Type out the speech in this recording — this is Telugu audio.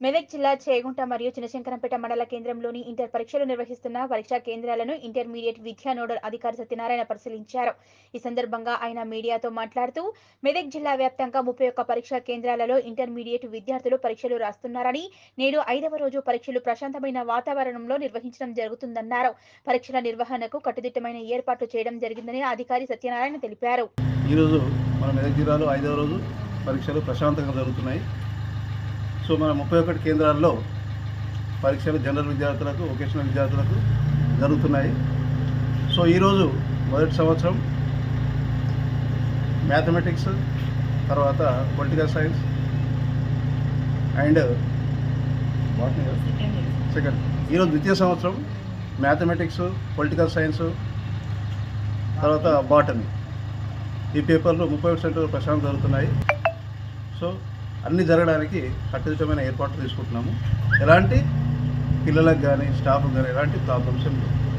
మెదక్ జిల్లా చేగుంట మరియు చినశంకరంపేట మండల కేంద్రంలోని ఇంటర్ పరీక్షలు నిర్వహిస్తున్న పరీక్షా కేంద్రాలను ఇంటర్మీడియట్ విద్యా నోడల్ అధికారి సత్యనారాయణ పరిశీలించారు ఈ సందర్భంగా ఆయన మీడియాతో మాట్లాడుతూ మెదక్ జిల్లా వ్యాప్తంగా ముప్పై ఒక్క పరీక్షా కేంద్రాలలో ఇంటర్మీడియట్ విద్యార్థులు పరీక్షలు రాస్తున్నారని నేడు ఐదవ రోజు పరీక్షలు ప్రశాంతమైన వాతావరణంలో నిర్వహించడం జరుగుతుందన్నారు పరీక్షల నిర్వహణకు కట్టుదిట్టమైన ఏర్పాట్లు చేయడం జరిగిందని అధికారి సత్యనారాయణ తెలిపారు ఈరోజు మన మెదక్ జిల్లాలో ఐదవ రోజు పరీక్షలు ప్రశాంతంగా జరుగుతున్నాయి సో మన ముప్పై ఒకటి కేంద్రాల్లో పరీక్షలు జనరల్ విద్యార్థులకు వొకేషనల్ విద్యార్థులకు జరుగుతున్నాయి సో ఈరోజు మొదటి సంవత్సరం మ్యాథమెటిక్స్ తర్వాత పొలిటికల్ సైన్స్ అండ్ సెకండ్ ఈరోజు ద్వితీయ సంవత్సరం మ్యాథమెటిక్స్ పొలిటికల్ సైన్స్ తర్వాత బాటనీ ఈ పేపర్లు ముప్పై సెంటర్ ప్రశాంతం జరుగుతున్నాయి సో అన్నీ జరగడానికి కట్టుదిట్టమైన ఏర్పాట్లు తీసుకుంటున్నాము ఎలాంటి పిల్లలకు కానీ స్టాఫ్కి కానీ ఎలాంటి ప్రాబ్లమ్స్ ఏం లేవు